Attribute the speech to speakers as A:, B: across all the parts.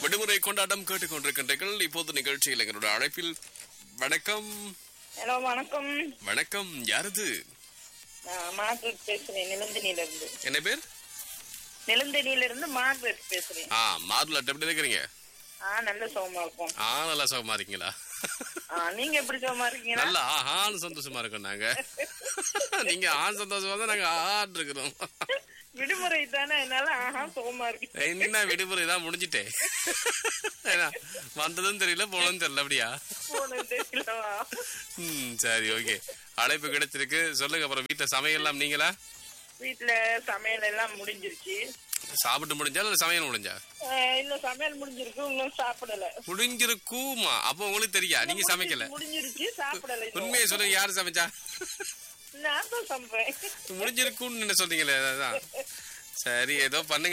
A: விடுமுறை கொண்டாட்டம் கேட்டுக்கொண்டிருக்கின்றீர்கள் இப்போது நிகழ்ச்சியில் எங்களுடைய அழைப்பில் வணக்கம்
B: ஹலோ வணக்கம்
A: வணக்கம் யாரது
B: நான் மார்கரெட் பேசுறேன் நிலந்தினில இருந்து
A: என்ன பேர்
B: நிலந்தினில இருந்து மார்கரெட் பேசுறேன்
A: ஆ மாதுளை எப்படி இருக்கிறீங்க
B: ஆ நல்ல சோமா இருக்கும்
A: ஆ நல்லா சுகமா இருக்கீங்களா
B: ஆ நீங்க எப்படி சோமா இருக்கீங்களா
A: நல்லா ஆஹான்னு சந்தோஷமா இருக்கோம் நாங்க நீங்க ஆண் சந்தோஷமா தான் நாங்க ஆஹான் இருக்கிறோம்
B: விடுமுறை தானே அதனால ஆஹா சோமா இருக்கு
A: என்ன விடுமுறை தான் முடிஞ்சிட்டேன் ஏன்னா, வந்ததும் தெரியல போனதும் தெரியல அப்படியா
B: போன தெரியலவா
A: ம் சரி ஓகே அழைப்பு கிடைச்சிருக்கு சொல்லுங்க அப்புறம் வீட்டுல சமையல்லாம் நீங்களா
B: வீட்டுல சமையல் எல்லாம் முடிஞ்சிருச்சு
A: சாப்பிட்டு முடிஞ்சா இல்ல சமையல் முடிஞ்சா
B: ஆ, இன்னும் சமையல் முடிஞ்சிருக்கு இன்னும் சாப்பிடல
A: முடிஞ்சிருக்குமா அப்போ உங்களுக்கு தெரியா நீங்க சமைக்கல
B: முடிஞ்சிருச்சு சாப்பிடல இன்னும்.
A: உண்மையை சொல்லுங்க யாரு சமைச்சா
B: நான் தான் சமைப்பேன்
A: முடிஞ்சிருக்கும்னு என்ன சொன்னீங்களே அதான் சரி ஏதோ பண்ணுங்க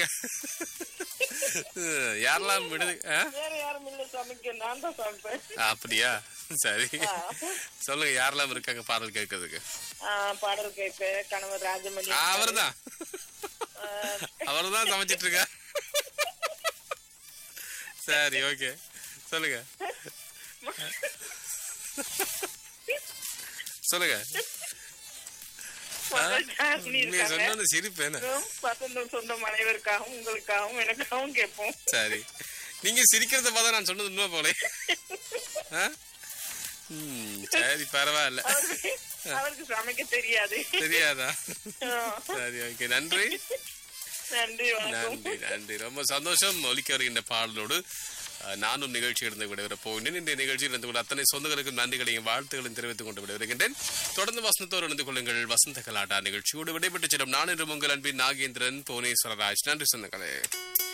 A: யாரெல்லாம் விடுது ஆ?
B: வேற யாரும் இல்ல சமைக்க நான் தான் சமைப்பேன்
A: அப்படியா சரி
B: ஆ.
A: சொல்லுங்க யாரெல்லாம் இருக்காங்க பாடல் கேட்கறதுக்கு
B: ஆ, பாடல் கேட்ப கணவர் ராஜமணி
A: அவர்தான்
B: ஆ,
A: அவர்தான் சமைச்சிட்டு இருக்கா சரி ஓகே சொல்லுங்க சொல்லுங்க
B: மகள் ஜான்சி
A: நீ
B: இருக்காங்க.
A: சொன்ன சிரிப்பு என்ன
B: பசந்தம் சொந்தம் அனைவருக்காகவும் உங்களுக்காகவும் எனக்காகவும் கேட்போம்
A: சரி நீங்க சிரிக்கிறத பார்த்தா நான் சொன்னது உண்மை போலே ஆ? ம், சரி பரவாயில்ல
B: அவருக்கு அவருக்கு சமைக்க தெரியாது
A: தெரியாதா
B: ஆ,
A: சரி ஓகே நன்றி
B: நன்றி வணக்கம்
A: நன்றி நன்றி ரொம்ப சந்தோஷம் ஒலிக்க வருகின்ற பாடலோடு அஹ், நானும் நிகழ்ச்சி இருந்து விடைபெற போகின்றேன் இந்த நிகழ்ச்சியில் இருந்து கொண்ட அத்தனை சொந்தங்களுக்கும் நன்றிகளையும் வாழ்த்துக்களையும் தெரிவித்துக் கொண்டு விடைபெறுகின்றேன் தொடர்ந்து வசந்தத்தோடு இணைந்து கொள்ளுங்கள் வசந்த கலாட்டா நிகழ்ச்சியோடு விடைபெற்று செல்லும் நான் என்று உங்கள் அன்பின் நாகேந்திரன் புவனேஸ்வரராஜ் நன்றி சொந்தங்களே